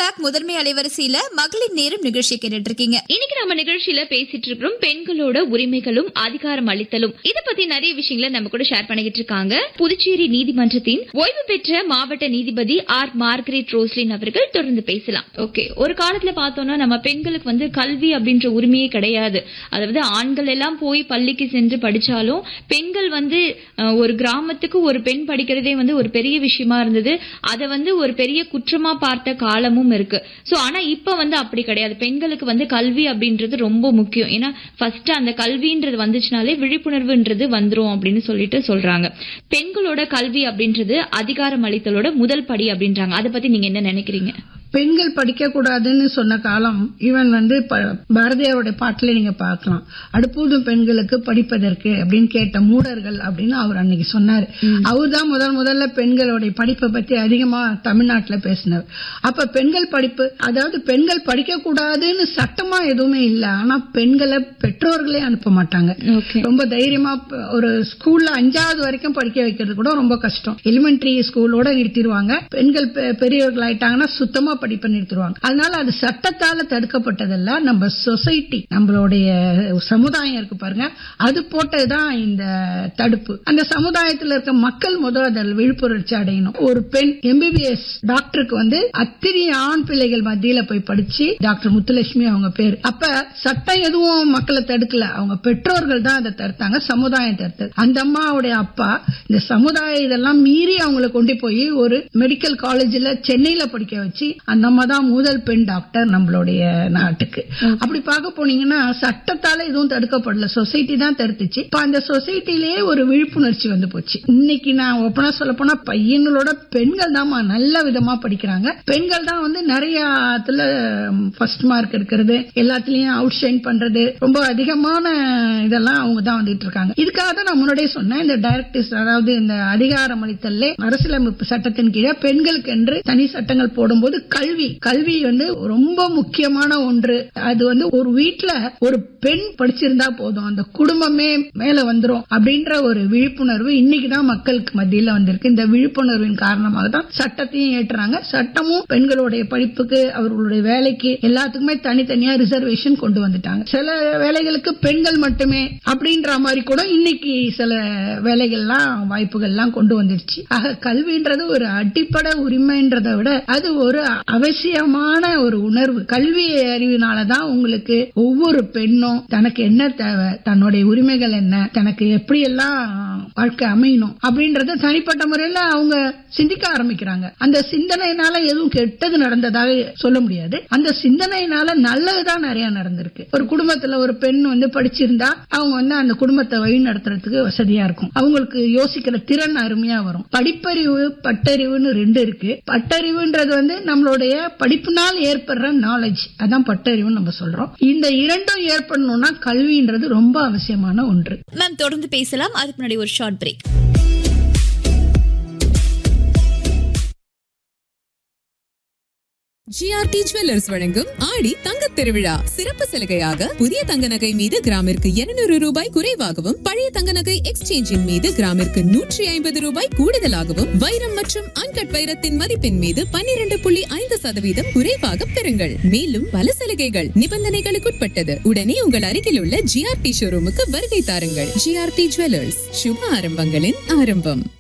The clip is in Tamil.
டாக் முதன்மை அலைவரிசையில மகளிர் நேரம் நிகழ்ச்சி கேட்டுட்டு இருக்கீங்க இன்னைக்கு நம்ம நிகழ்ச்சியில பேசிட்டு இருக்கிறோம் பெண்களோட உரிமைகளும் அதிகாரம் அளித்தலும் இத பத்தி நிறைய விஷயங்களை நம்ம கூட ஷேர் பண்ணிக்கிட்டு இருக்காங்க புதுச்சேரி நீதிமன்றத்தின் ஓய்வு பெற்ற மாவட்ட நீதிபதி ஆர் மார்கரெட் ரோஸ்லின் அவர்கள் தொடர்ந்து பேசலாம் ஓகே ஒரு காலத்துல பார்த்தோம்னா நம்ம பெண்களுக்கு வந்து கல்வி அப்படின்ற உரிமையே கிடையாது அதாவது ஆண்கள் எல்லாம் போய் பள்ளிக்கு சென்று படிச்சாலும் பெண்கள் வந்து அஹ், ஒரு கிராமத்துக்கு ஒரு பெண் படிக்கிறதே வந்து ஒரு பெரிய விஷயமா இருந்தது அதை வந்து ஒரு பெரிய குற்றமா பார்த்த காலமும் இருக்கு சோ ஆனா இப்ப வந்து அப்படி கிடையாது பெண்களுக்கு வந்து கல்வி அப்படின்றது ரொம்ப முக்கியம் ஏன்னா ஃபர்ஸ்ட் அந்த கல்வின்றது வந்துச்சுனாலே விழிப்புணர்வுன்றது வந்துரும் அப்படின்னு சொல்லிட்டு சொல்றாங்க பெண்களோட கல்வி அப்படின்றது அதிகாரம் அளித்தலோட முதல் படி அப்படின்றாங்க அதை பத்தி நீங்க என்ன நினைக்கிறீங்க பெண்கள் படிக்க கூடாதுன்னு சொன்ன காலம் ஈவன் வந்து ப- பாரதியாருடைய பாட்டில நீங்க பார்க்கலாம் அடுப்பூதும் பெண்களுக்கு படிப்பதற்கு அப்படின்னு கேட்ட மூடர்கள் அப்படின்னு அவர் அன்னைக்கு சொன்னாரு அவர்தான் முதல் முதல்ல பெண்களுடைய படிப்பை பத்தி அதிகமா தமிழ்நாட்டுல பேசினார் அப்ப பெண்கள் படிப்பு அதாவது பெண்கள் படிக்க கூடாதுன்னு சட்டமா எதுவுமே இல்ல ஆனா பெண்களை பெற்றோர்களே அனுப்ப மாட்டாங்க ஓகே ரொம்ப தைரியமா ப- ஒரு ஸ்கூல்ல அஞ்சாவது வரைக்கும் படிக்க வைக்கிறது கூட ரொம்ப கஷ்டம் எலிமெண்டரி ஸ்கூலோட நிறுத்திடுவாங்க பெண்கள் பெ- பெரியவர்கள் ஆயிட்டாங்கன்னா சுத்தமா படிப்பை நிறுத்திடுவாங்க அதனால அது சட்டத்தால தடுக்கப்பட்டதல்ல நம்ம சொசைட்டி நம்மளுடைய சமுதாயம் இருக்கு பாருங்க அது போட்டதுதான் இந்த தடுப்பு அந்த சமுதாயத்துல இருக்க மக்கள் முதல் அதில் விழிப்புணர்ச்சி அடையணும் ஒரு பெண் எம்பிபிஎஸ் டாக்டருக்கு வந்து அத்திரி ஆண் பிள்ளைகள் மத்தியில போய் படிச்சு டாக்டர் முத்துலட்சுமி அவங்க பேர் அப்ப சட்டம் எதுவும் மக்களை தடுக்கல அவங்க பெற்றோர்கள் தான் அதை தடுத்தாங்க சமுதாயம் தடுத்தது அந்த அம்மாவுடைய அப்பா இந்த சமுதாயம் இதெல்லாம் மீறி அவங்கள கொண்டு போய் ஒரு மெடிக்கல் காலேஜ்ல சென்னையில படிக்க வச்சு அந்த அம்மா தான் முதல் பெண் டாக்டர் நம்மளுடைய நாட்டுக்கு அப்படி பார்க்க போனீங்கன்னா சட்டத்தால எதுவும் தடுக்கப்படல சொசைட்டி தான் தடுத்துச்சு இப்ப அந்த சொசைட்டிலேயே ஒரு விழிப்புணர்ச்சி வந்து போச்சு இன்னைக்கு நான் ஒப்பனா சொல்ல போனா பையங்களோட பெண்கள் தான் நல்ல விதமா படிக்கிறாங்க பெண்கள் தான் வந்து நிறைய ஃபர்ஸ்ட் மார்க் எடுக்கிறது எல்லாத்துலயும் அவுட் ஷைன் பண்றது ரொம்ப அதிகமான இதெல்லாம் அவங்க தான் வந்துட்டு இருக்காங்க இதுக்காக தான் நான் முன்னாடியே சொன்னேன் இந்த டைரக்டிவ்ஸ் அதாவது இந்த அதிகாரம் அளித்தல்ல அரசியலமைப்பு சட்டத்தின் கீழே பெண்களுக்கு என்று தனி சட்டங்கள் போடும்போது கல்வி கல்வி வந்து ரொம்ப முக்கியமான ஒன்று அது வந்து ஒரு வீட்ல ஒரு பெண் படிச்சிருந்தா போதும் அந்த குடும்பமே மேல வந்துரும் அப்படின்ற ஒரு விழிப்புணர்வு இன்னைக்குதான் மக்களுக்கு மத்தியில வந்திருக்கு இந்த விழிப்புணர்வின் காரணமாக தான் சட்டத்தையும் ஏற்றுறாங்க சட்டமும் பெண்களுடைய படிப்புக்கு அவர்களுடைய வேலைக்கு எல்லாத்துக்குமே தனித்தனியா ரிசர்வேஷன் கொண்டு வந்துட்டாங்க சில வேலைகளுக்கு பெண்கள் மட்டுமே அப்படின்ற மாதிரி கூட இன்னைக்கு சில வேலைகள்லாம் வாய்ப்புகள்லாம் கொண்டு வந்துடுச்சு ஆக கல்வின்றது ஒரு அடிப்படை உரிமைன்றதை விட அது ஒரு அவசியமான ஒரு உணர்வு கல்வி அறிவினாலதான் உங்களுக்கு ஒவ்வொரு பெண்ணும் தனக்கு என்ன தேவை தன்னுடைய உரிமைகள் என்ன தனக்கு எப்படி எல்லாம் வாழ்க்கை அமையணும் அப்படின்றத தனிப்பட்ட முறையில அவங்க சிந்திக்க ஆரம்பிக்கிறாங்க அந்த சிந்தனையினால எதுவும் கெட்டது நடந்ததாக சொல்ல முடியாது அந்த சிந்தனையினால நல்லதுதான் நிறைய நடந்திருக்கு ஒரு குடும்பத்துல ஒரு பெண் வந்து படிச்சிருந்தா அவங்க வந்து அந்த குடும்பத்தை வழி நடத்துறதுக்கு வசதியா இருக்கும் அவங்களுக்கு யோசிக்கிற திறன் அருமையா வரும் படிப்பறிவு பட்டறிவுன்னு ரெண்டு இருக்கு பட்டறிவுன்றது வந்து நம்மளுடைய படிப்புனால் ஏற்படுற நாலேஜ் அதான் பட்டறிவுன்னு நம்ம சொல்றோம் இந்த இரண்டும் ஏற்படணும்னா கல்வின்றது ரொம்ப அவசியமான ஒன்று மேம் தொடர்ந்து பேசலாம் அதுக்கு முன்னாடி ஒரு ஷார்ட் பிரேக் ஜிஆர்டி ஜுவல்லர்ஸ் வழங்கும் ஆடி தங்கத் திருவிழா சிறப்பு சலுகையாக புதிய தங்க நகை மீது கிராமிற்கு 200 ரூபாய் குறைவாகவும் பழைய தங்க நகை எக்ஸ்சேஞ்சின் மீது கிராமிற்கு நூற்றி ஐம்பது ரூபாய் கூடுதலாகவும் வைரம் மற்றும் அன்கட் வைரத்தின் மதிப்பின் மீது 12.5% புள்ளி ஐந்து சதவீதம் குறைவாக பெறுங்கள் மேலும் பல சலுகைகள் நிபந்தனைகளுக்குட்பட்டது உடனே உங்கள் அருகில் உள்ள ஜிஆர்டி ஷோரூமுக்கு வருகை தாருங்கள் ஜிஆர்டி ஜுவல்லர்ஸ் சுப ஆரம்பங்களின் ஆரம்பம்